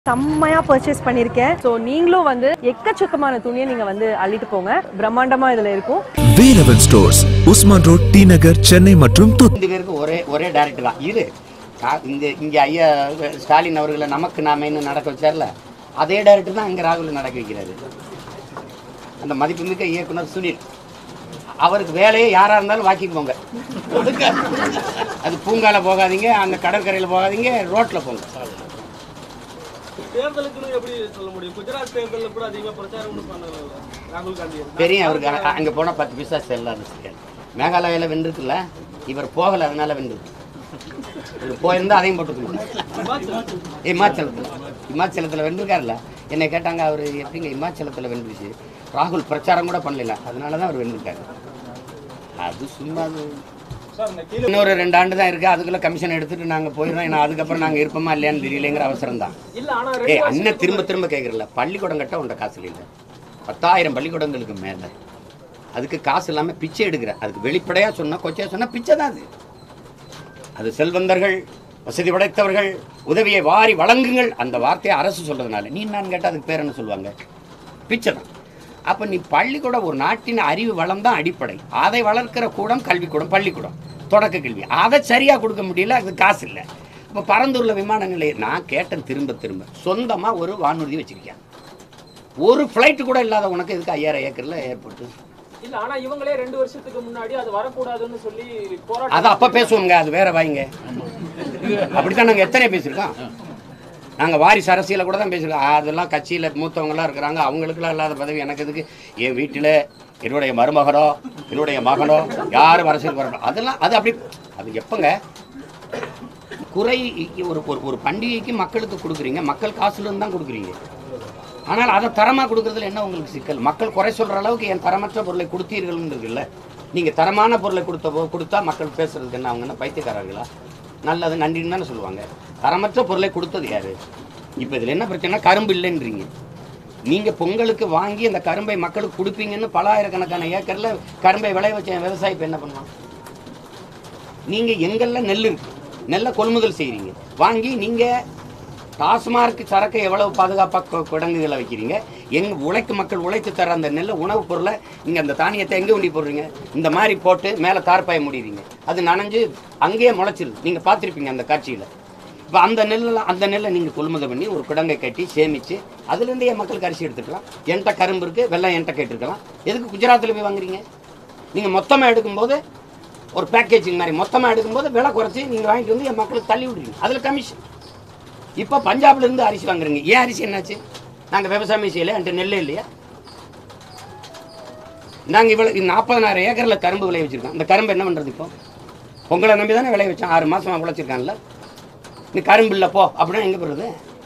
செம்மையா பர்ச்சேஸ் பண்ணிருக்கேன் ஸோ நீங்களும் வந்து எக்கச்சக்கமான துணியை நீங்க வந்து அள்ளிட்டு போங்க பிரம்மாண்டமா இதுல இருக்கும் Velavan stores Usman road T Nagar Chennai மற்றும் தூத்துக்குடி ரெண்டு பேருக்கு ஒரே ஒரே டேரக்டர் தான் இரு கா- இந்த இங்கே ஐயா ஸ்டாலின் அவர்களை நமக்கு நாமேன்னு நடக்க வச்சார்ல அதே டேரக்டர் தான் இங்கே ராகுல் நடக்க வைக்கிறாரு அந்த மதிப்புமிக்க இயக்குனர் சுனில் அவருக்கு வேலையே யாராக இருந்தாலும் வாக்கிட்டு போங்க அது பூங்கால போகாதீங்க அந்த கடற்கரையில் போகாதீங்க ரோட்டில் போங்க தேர்தலுக்குன்னு எப்படி சொல்ல முடியும் குஜராத் தேர்தலில் கூட அதிகமாக பிரச்சாரம் ஒன்றும் பண்ணல ராகுல் காந்தி தெரியும் அவருக்கு அ- அங்கே போனால் பத்து பைசா செல்லாது சரியா மேகாலயாவில் வென்றிருக்குல்ல இவர் போகலை அதனால வென்றிருக்கு இவர் போயிருந்தா அதையும் போட்டுக்கணும் இமாச்சலத்தில் இமாச்சலத்தில் வென்றிருக்காருல்ல என்னை கேட்டாங்க அவர் எப்படிங்க இமாச்சலத்தில் வென்றுச்சு ராகுல் பிரச்சாரம் கூட பண்ணல அதனால தான் அவர் வென்றிருக்காரு அது சும்மா அது சார் இந்த கீழே இன்னொரு ரெண்டு ஆண்டு தான் இருக்குது அதுக்குள்ளே கமிஷன் எடுத்துட்டு நாங்கள் போயிடுறோம் ஏன்னா அதுக்கப்புறம் நாங்கள் இருப்போமா இல்லையான்னு தெரியலைங்கிற அவசரம் தான் இல்ல ஆனா ஏய் அண்ணன் திரும்ப திரும்ப கேட்குறல பள்ளிக்கூடம் கட்ட உண்ட காசு இல்லை பத்தாயிரம் பள்ளிக்கூடங்களுக்கு மேலே அதுக்கு காசு இல்லாமல் பிச்சை எடுக்கிற அதுக்கு வெளிப்படையாக சொன்னால் கொச்சையாக சொன்னால் பிச்சை தான் அது அது செல்வந்தர்கள் வசதி படைத்தவர்கள் உதவியை வாரி வழங்குங்கள் அந்த வார்த்தையை அரசு சொல்றதுனால நீ நான் கேட்டால் அதுக்கு பேர் என்ன சொல்லுவாங்க பிச்சை தான் அப்போ நீ பள்ளிக்கூடம் ஒரு நாட்டின் அறிவு வளம் தான் அடிப்படை அதை வளர்க்கிற கூடம் கல்விக்கூடம் பள்ளிக்கூடம் தொடக்க கல்வி அதை சரியாக கொடுக்க முடியல அது காசு இல்லை இப்போ பரந்தூரில் விமான நிலையம் நான் கேட்டேன் திரும்ப திரும்ப சொந்தமாக ஒரு வானூர்தி வச்சிருக்கேன் ஒரு ஃப்ளைட்டு கூட இல்லாத உனக்கு இதுக்கு ஐயாயிரம் ஏக்கரில் ஏற்பட்டு இல்ல ஆனா இவங்களே ரெண்டு வருஷத்துக்கு முன்னாடி அது வரக்கூடாதுன்னு சொல்லி அது போராட்டம் அப்போ பேசுவோங்க அது வேற வாங்க அப்படித்தான் நாங்கள் எத்தனை பேசியிருக்கோம் நாங்கள் வாரிசு அரசியலை கூட தான் பேசியிருக்கோம் அதெல்லாம் கட்சியில் மூத்தவங்களாம் இருக்கிறாங்க அவங்களுக்குலாம் இல்லாத பதவி எனக்கு எதுக்கு என் வீட்டில் என்னுடைய மருமகனோ என்னுடைய மகனோ யாரும் அரசியல் வரணும் அதெல்லாம் அது அப்படி அது எப்போங்க குறை ஒரு ஒரு ஒரு பண்டிகைக்கு மக்களுக்கு கொடுக்குறீங்க மக்கள் காசுலேருந்து தான் கொடுக்குறீங்க ஆனால் அதை தரமாக கொடுக்குறதுல என்ன உங்களுக்கு சிக்கல் மக்கள் குறை சொல்கிற அளவுக்கு என் தரமற்ற பொருளை கொடுத்தீர்கள்னு இருக்குல்ல நீங்கள் தரமான பொருளை கொடுத்த போ- கொடுத்தா மக்கள் பேசுறதுக்கு என்ன அவங்க என்ன பைத்தியக்காரர்களா நல்லது நன்றின்னு தானே சொல்லுவாங்க தரமற்ற பொருளை கொடுத்தது யாரு இப்போ இதில் என்ன பிரச்சனை கரும்பு இல்லைன்றீங்க நீங்கள் பொங்கலுக்கு வாங்கி அந்த கரும்பை மக்களுக்கு கொடுப்பீங்கன்னு பல ஆயிரக்கணக்கான ஏக்கரில் கரும்பை விளைய வச்ச விவசாயி இப்போ என்ன பண்ணுவான் நீங்கள் எங்கெல்லாம் நெல் இருக்கு நெல்லை கொள்முதல் செய்கிறீங்க வாங்கி நீங்கள் டாஸ்மார்க் சரக்கை எவ்வளவு பாதுகாப்பாக கிடங்குகளை வைக்கிறீங்க எங்க உழைக்கு மக்கள் உழைத்து தர அந்த நெல்லை உணவுப் பொருளை நீங்கள் அந்த தானியத்தை எங்கே உண்டி போடுறீங்க இந்த மாதிரி போட்டு மேலே தார்ப்பாய முடியுறீங்க அது நனைஞ்சு அங்கேயே முளைச்சிருது நீங்கள் பார்த்துருப்பீங்க அந்த காட்சியில் இப்போ அந்த நெல்லெல்லாம் அந்த நெல்லை நீங்கள் கொள்முதல் பண்ணி ஒரு குடங்கை கட்டி சேமித்து அதுலேருந்து என் மக்களுக்கு அரிசி எடுத்துக்கலாம் என்கிட்ட கரும்பு இருக்குது வெள்ளம் என்கிட்ட கேட்டிருக்கலாம் எதுக்கு குஜராத்தில் போய் வாங்குறீங்க நீங்கள் மொத்தமாக எடுக்கும்போது ஒரு பேக்கேஜிங் மாதிரி மொத்தமாக எடுக்கும்போது விலை குறைச்சி நீங்கள் வாங்கிட்டு வந்து என் மக்களுக்கு தள்ளி விடுறீங்க அதில் கமிஷன் இப்போ பஞ்சாப்ல இருந்து அரிசி வாங்குறீங்க ஏன் அரிசி என்னாச்சு நாங்கள் விவசாயம் செய்யல என்கிட்ட நெல்லே இல்லையா நாங்கள் இவ்வளோ நாற்பதனாயிரம் ஏக்கரில் கரும்பு விளைய வச்சிருக்கோம் அந்த கரும்பு என்ன பண்ணுறது இப்போ பொங்கலை நம்பி தானே விளைய வச்சோம் ஆறு மாதம் உழைச்சிருக்கான்ல நீ கரும்பு இல்லை போ அப்படின்னா எங்கே போகிறது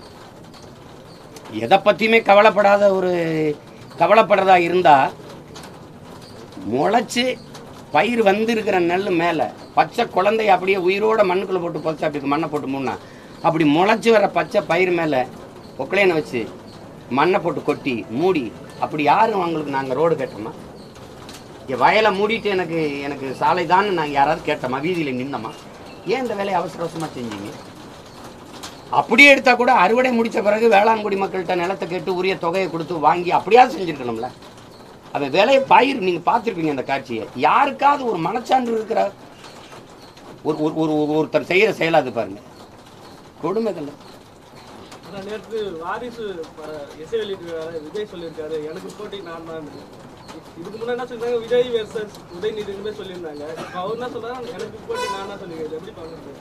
எதை பற்றியுமே கவலைப்படாத ஒரு கவலைப்படுறதா இருந்தால் முளைச்சு பயிர் வந்திருக்கிற நெல் மேலே பச்சை குழந்தைய அப்படியே உயிரோட மண்ணுக்குள்ளே போட்டு புதைச்சா அப்படி மண்ணை போட்டு மூணா அப்படி முளைச்சி வர பச்சை பயிர் மேலே ஒக்கலையனை வச்சு மண்ணை போட்டு கொட்டி மூடி அப்படி யாரும் அவங்களுக்கு நாங்கள் ரோடு கேட்டோமா இங்கே வயலை மூடிட்டு எனக்கு எனக்கு சாலை தான் நாங்கள் யாராவது கேட்டோமா வீதியில் நின்னோமா ஏன் இந்த வேலையை அவசர அவசரமாக செஞ்சீங்க அப்படியே எடுத்தால் கூட அறுவடை முடித்த பிறகு வேளாண்குடி மக்கள்கிட்ட நிலத்தை கேட்டு உரிய தொகையை கொடுத்து வாங்கி அப்படியாவது செஞ்சுருக்கணும்ல அவன் வேலையை பயிர் நீங்கள் பார்த்துருப்பீங்க அந்த காட்சியை யாருக்காவது ஒரு மனச்சான்று இருக்கிற ஒரு ஒரு ஒரு ஒரு- ஒருத்தர் செய்கிற செயலாது பாருங்க கொடுமைகள் அதான் நேற்று வாரிசு பட- இசை வெளியிட்டிருக்காரு விஜய் சொல்லியிருக்காரு எனக்கு போட்டி நான் தான் இதுக்கு முன்னாடி என்ன சொல்றாங்க விஜய் வெர்சஸ் உதயநிதினு சொல்லியிருந்தாங்க இப்ப அவர் என்ன சொல்றாரு எனக்கு போட்டி நான் தான் சொல்லியிருக்காரு எப்படி பாக்குறது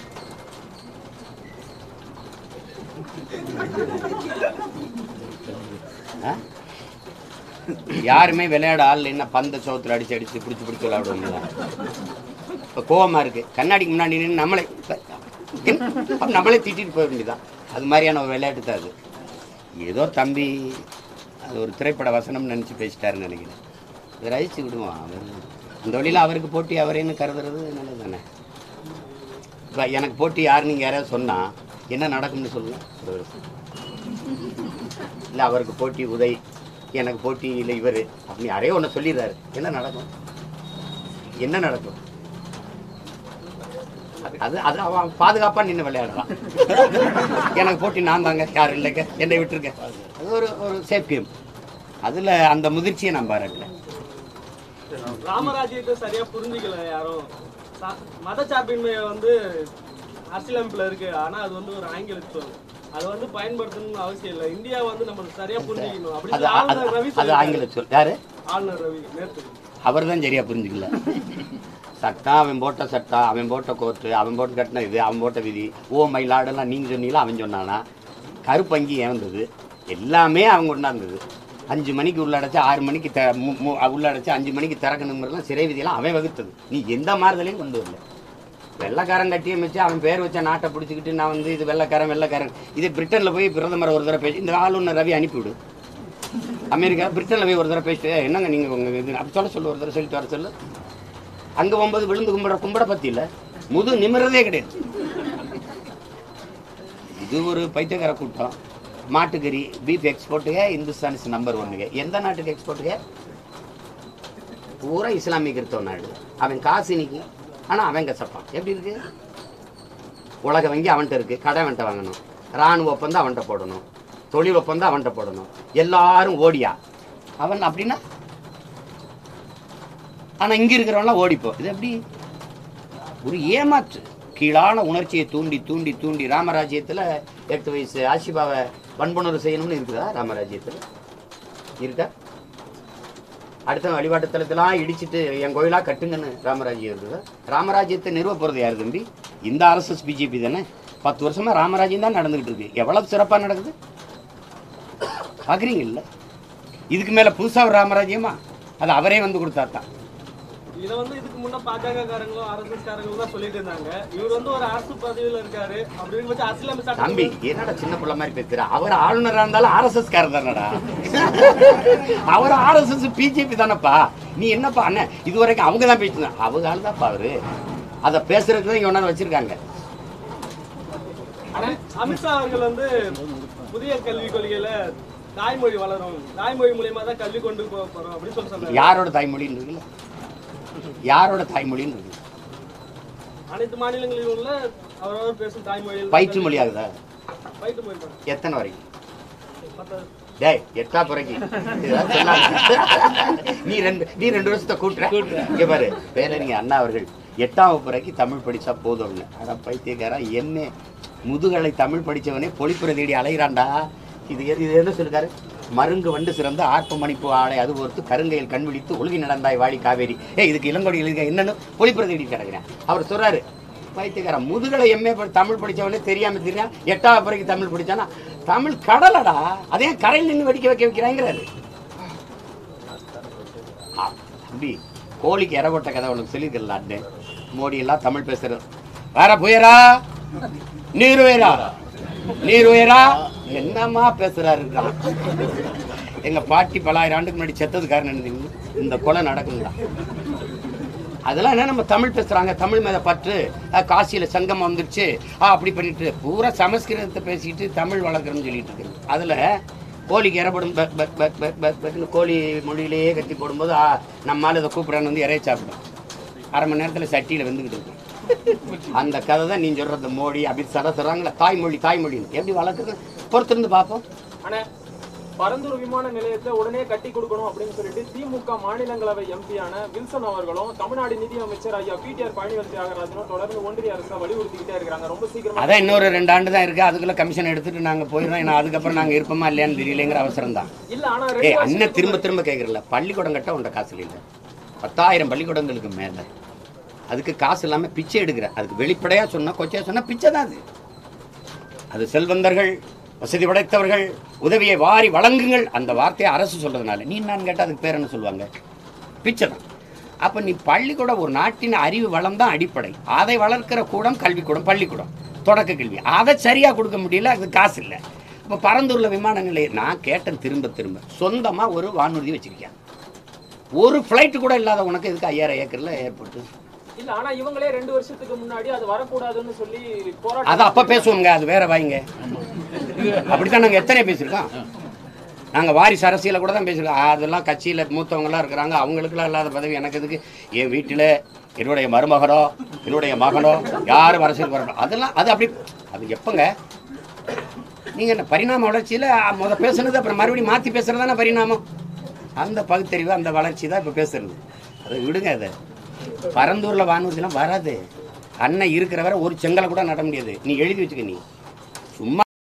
ஆ? யாருமே விளையாட ஆள் என்ன பந்த சோத்துல அடிச்சு அடிச்சு பிடிச்சி பிடிச்சி விளையாடுவாங்களா இப்போ கோவமா இருக்கு கண்ணாடிக்கு முன்னாடி நின்று நம்மளே அப்ப நம்மளே திட்டிட்டு போக வேண்டியதான் அது மாதிரியான ஒரு விளையாட்டு தான் அது ஏதோ தம்பி அது ஒரு திரைப்பட வசனம்னு நினச்சி பேசிட்டாருன்னு நினைக்கிறேன் அதை ரசிச்சு விடுவோம் அவர் அந்த வழியில் அவருக்கு போட்டி அவரேன்னு கருதுறது நல்லது தானே இப்போ எனக்கு போட்டி யார் நீங்கள் யாராவது சொன்னால் என்ன நடக்கும்னு சொல்லுங்க இல்லை அவருக்கு போட்டி உதய் எனக்கு போட்டி இல்லை இவர் அப்படி யாரையோ ஒன்று சொல்லிடுறாரு என்ன நடக்கும் என்ன நடக்கும் அது அது அவன் பாதுகாப்பா நின்று விளையாடுறான் எனக்கு போட்டி நான் தாங்க யாரும் இல்லைங்க என்னை விட்டுருங்க அது ஒரு ஒரு சேஃப் கேம் அதுல அந்த முதிர்ச்சியை நான் பாராட்டல ராமராஜ்யத்தை சரியா புரிஞ்சுக்கல யாரும் சா- மதச்சார்பின்மையை வந்து அரசியலமைப்புல இருக்கு ஆனா அது வந்து ஒரு ஆங்கில சொல் அது வந்து பயன்படுத்தணும்னு அவசியம் இல்லை இந்தியா வந்து நம்ம சரியா புரிஞ்சுக்கணும் அது அப்படின்னு அது- ஆளுநர் ரவி அது சொல்லியிருக்காரு. ஆங்கில சொல் யாரு ஆளுநர் ரவி நேற்று அவர் தான் சரியா புரிஞ்சுக்கல சட்டம் அவன் போட்ட சட்டம் அவன் போட்ட கோர்ட்டு அவன் போட்டு கட்டின இது அவன் போட்ட விதி ஓ மயிலாடெல்லாம் நீங்க சொன்னீங்களா அவன் சொன்னானா கருப்பங்கி ஏந்தது எல்லாமே அவங்க கொண்டாந்தது அஞ்சு மணிக்கு உள்ளடைச்சு ஆறு மணிக்கு த மு- மு- உள்ளடைச்சு அஞ்சு மணிக்கு திறக்கணுங்கிறதுலாம் சிறை விதியெல்லாம் அவன் வகுத்தது நீ எந்த மாறுதலையும் கொண்டு வரல வெள்ளைக்காரன் கட்டியம் வச்சு அவன் பேர் வச்ச நாட்டை பிடிச்சிக்கிட்டு நான் வந்து இது வெள்ளைக்காரன் வெள்ளைக்காரன் இது பிரிட்டனில் போய் பிரதமர் ஒரு தடவை பேசி இந்த ஆளுநர் ரவி அனுப்பிவிடு அமெரிக்கா பிரிட்டனில் போய் ஒரு தடவை பேசிட்டு "ஏய், என்னங்க நீங்கள் உங்கள் இது அப்படி சொல்ல சொல்லு ஒரு தடவை சொல்லிட்டு வர சொல்லு அங்கே போகும்போது விழுந்து கும்பிட கும்பிட பத்தி இல்லை முது நிமிர்றதே கிடையாது இது ஒரு பைத்தியக்கார கூட்டம் மாட்டுக்கறி பீஃப் எக்ஸ்போர்ட்டுக இந்துஸ்தான் இஸ் நம்பர் ஒன்னுங்க எந்த நாட்டுக்கு எக்ஸ்போர்ட்டுக பூரா இஸ்லாமிய கிறிஸ்தவ நாடு அவன் காசு இன்னைக்கு ஆனால் அவன் கசப்பான் எப்படி இருக்கு உலக வங்கி அவன்கிட்ட இருக்கு கடை அவன்கிட்ட வாங்கணும் ராணுவ ஒப்பந்தம் அவன்கிட்ட போடணும் தொழில் ஒப்பந்தம் அவன்கிட்ட போடணும் எல்லாரும் ஓடியா அவன் அப்படின்னா ஆனா இங்க இருக்கிறவன்லாம் ஓடிப்போ இது எப்படி ஒரு ஏமாற்று கீழான உணர்ச்சியை தூண்டி தூண்டி தூண்டி ராமராஜ்யத்துல எட்டு வயசு ஆசிபாவை வன்புணர்வு செய்யணும்னு இருக்குதா ராமராஜ்யத்துல இருக்கா அடுத்த வழிபாட்டு தலத்தெல்லாம் இடிச்சிட்டு என் கோயிலா கட்டுங்கன்னு ராமராஜ்யம் இருக்குதா ராமராஜ்யத்தை நிறுவ போறது யாரு தம்பி இந்த ஆர்எஸ்எஸ் பிஜேபி தானே பத்து வருஷமா ராமராஜ்யம் தான் நடந்துகிட்டு இருக்கு எவ்வளவு சிறப்பா நடக்குது பாக்குறீங்க இல்ல இதுக்கு மேல புதுசா ஒரு ராமராஜ்யமா அது அவரே வந்து கொடுத்தா தான் இதை வந்து இதுக்கு முன்ன பாஜக காரங்களும் ஆர்எஸ்எஸ் காரங்களும் தான் சொல்லிட்டு இருந்தாங்க இவர் வந்து ஒரு அரசு பதவியில இருக்காரு அப்படின்னு வச்சு அரசியலமைப்பு சட்டம் தம்பி என்னடா சின்ன பிள்ளை மாதிரி பேசுற அவர் ஆளுநரா இருந்தாலும் ஆர்எஸ்எஸ் காரர் தானடா அவர் ஆர்எஸ்எஸ் பிஜேபி தானப்பா நீ என்னப்பா அண்ணன் இது வரைக்கும் அவங்க தான் பேசுனாங்க அவங்க ஆள் தான்ப்பா அவரு அதை பேசுறதுக்கு தான் இங்க ஒன்னாந்து வச்சிருக்காங்க ஆனா, அமித்ஷா அவர்கள் வந்து புதிய கல்விக் கொள்கையில தாய்மொழி வளரும் தாய்மொழி மூலியமா தான் கல்வி கொண்டு போக போறோம் அப்படின்னு சொல்லி சொன்னாங்க யாரோட தாய்மொழின்னு இருக்குல்ல யாரோட தாய்மொழின்னு இருக்கு அனைத்து மாநிலங்களிலும் உள்ள அவரவர் பேசும் தாய்மொழியில் பயிற்று மொழி ஆகுதா பயிற்று மொழி தான். எத்தனை வரைக்கும் மத்த டேய் எட்டா பிறகு இதெல்லாம் சொன்னாங்க. நீ ரெண்டு நீ ரெண்டு வருஷத்தை கூட்டுற இங்க பாரு பேரறிஞ அண்ணா அவர்கள் எட்டாம் வகுப்பு வரைக்கும் தமிழ் படிச்சா போதும்னு அட பைத்தியக்காரா என்ன முதுகலை தமிழ் படிச்சவனே பொழிப்புற தேடி அலைகிறான்டா இது எது- இது என்ன சொல்லிருக்காரு மருங்கு வண்டு சிறந்த ஆர்ப்ப மணிப்பு ஆடை அது பொறுத்து கருங்கையில் கண் விழித்து ஒழுகி நடந்தாய் வாழி காவேரி ஏ இதுக்கு இளங்கொடி எழுதுக என்னன்னு பொழிப்புற தேடி கிடக்குறேன் அவர் சொல்றாரு பைத்தியக்காரன் முதுகலை எம்ஏ படி தமிழ் படிச்சவனே தெரியாம தெரியும் எட்டாவது வரைக்கும் தமிழ் படிச்சானா தமிழ் கடலடா அதே கரையில் நின்று வெடிக்க வைக்க வைக்கிறாங்கிறாரு ஆ, தம்பி கோழிக்கு இற போட்ட கதை உனக்கு சொல்லியிருக்கல அண்ணே மோடி எல்லாம் தமிழ் பேசுறது வேற புயரா நீர் உயரா நீர் உயரா என்னம்மா பேசுறாரு எங்க பாட்டி பலாயிரம் ஆண்டுக்கு முன்னாடி செத்தது காரணம் என்ன தெரியுமா? இந்த கொலை நடக்குங்களா அதெல்லாம் என்ன நம்ம தமிழ் பேசுறாங்க தமிழ் மேல பற்று அஹ், காசியில சங்கம் வந்துருச்சு ஆ, அப்படி பண்ணிட்டு பூரா சமஸ்கிருதத்தை பேசிட்டு தமிழ் வளர்க்குறோம்னு சொல்லிட்டு இருக்கு அதுல கோழிக்கு இறப்படும் பக் பக் பக் பக் பக் பக்னு கோழி மொழியிலேயே கத்தி போடும்போது ஆ, நம்மால இதை கூப்பிடான்னு வந்து இறைய சாப்பிடும் அரை மணி நேரத்துல சட்டியில வெந்துக்கிட்டு இருக்கும் அந்த கதை தான் நீ சொல்ற இந்த மோடி அமித்ஷா சொல்றாங்களா தாய்மொழி தாய்மொழின்னு எப்படி வளர்க்குறது பொறுத்திருந்து பார்ப்போம் ஆனா பரந்தூர் விமான நிலையத்தை உடனே கட்டி கொடுக்கணும் அப்படின்னு சொல்லிட்டு திமுக மாநிலங்களவை எம்பியான வில்சன் அவர்களும் தமிழ்நாடு நிதி அமைச்சர் ஐயா பிடிஆர் பழனிவேல் தியாகராஜனும் தொடர்ந்து ஒன்றிய அரசை வலியுறுத்திக்கிட்டே இருக்கிறாங்க ரொம்ப சீக்கிரமா அதான் இன்னொரு ரெண்டு ஆண்டு தான் இருக்கு அதுக்குள்ள கமிஷன் எடுத்துட்டு நாங்க போயிடுறோம் ஏன்னா அதுக்கப்புறம் நாங்க இருப்போமா இல்லையான்னு தெரியலங்கிற அவசரம் தான் இல்ல ஆனா ஏய் ரெண்டு அண்ணன் வருஷத்துக்கு திரும்ப திரும்ப கேட்குறல பள்ளிக்கூடம் கட்ட உண்ட காசு இல்லை பத்தாயிரம் பள்ளிக்கூடங்களுக்கு மேல அதுக்கு காசு இல்லாம பிச்சை எடுக்கிற அதுக்கு வெளிப்படையா சொன்னா கொச்சையா சொன்னா பிச்சை தான் அது அது செல்வந்தர்கள் வசதி படைத்தவர்கள் உதவியை வாரி வழங்குங்கள் அந்த வார்த்தையை அரசு சொல்றதுனால நீ நான் கேட்டால் அதுக்கு பேர் என்ன சொல்லுவாங்க பிச்சை தான் அப்போ நீ பள்ளிக்கூடம் ஒரு நாட்டின் அறிவு வளம் தான் அடிப்படை அதை வளர்க்கிற கூடம் கல்விக்கூடம் பள்ளிக்கூடம் தொடக்க கல்வி அதை சரியாக கொடுக்க முடியல அது காசு இல்லை இப்போ பரந்தூரில் விமான நிலையம் நான் கேட்டேன் திரும்ப திரும்ப சொந்தமாக ஒரு வானூர்தி வச்சிருக்கேன் ஒரு ஃப்ளைட்டு கூட இல்லாத உனக்கு இதுக்கு ஐயாயிரம் ஏக்கரில் ஏற்பட்டு இல்ல ஆனா இவங்களே ரெண்டு வருஷத்துக்கு முன்னாடி அது வரக்கூடாதுன்னு சொல்லி அது போராட்டம் அப்போ பேசுவோங்க அது வேற வாங்க அப்படித்தான் நாங்கள் எத்தனை பேசியிருக்கோம் நாங்கள் வாரிசு அரசியலை கூட தான் பேசிருக்கோம் அதெல்லாம் கட்சியில் மூத்தவங்களாம் இருக்கிறாங்க அவங்களுக்குலாம் இல்லாத பதவி எனக்கு எதுக்கு என் வீட்டில் என்னுடைய மருமகனோ என்னுடைய மகனோ யாரும் அரசியல் வரணும் அதெல்லாம் அது அப்படி அது எப்போங்க நீங்கள் என்ன பரிணாம வளர்ச்சியில் முத பேசுனது அப்புறம் மறுபடியும் மாற்றி பேசுகிறது தானே பரிணாமம் அந்த பகுத்தறிவு அந்த வளர்ச்சி தான் இப்போ பேசுறது அதை விடுங்க அதை பரந்தூரில் வானூர்திலாம் வராது அண்ணன் இருக்கிற வரை ஒரு செங்கலை கூட நட முடியாது நீ எழுதி வச்சுக்க நீ சும்மா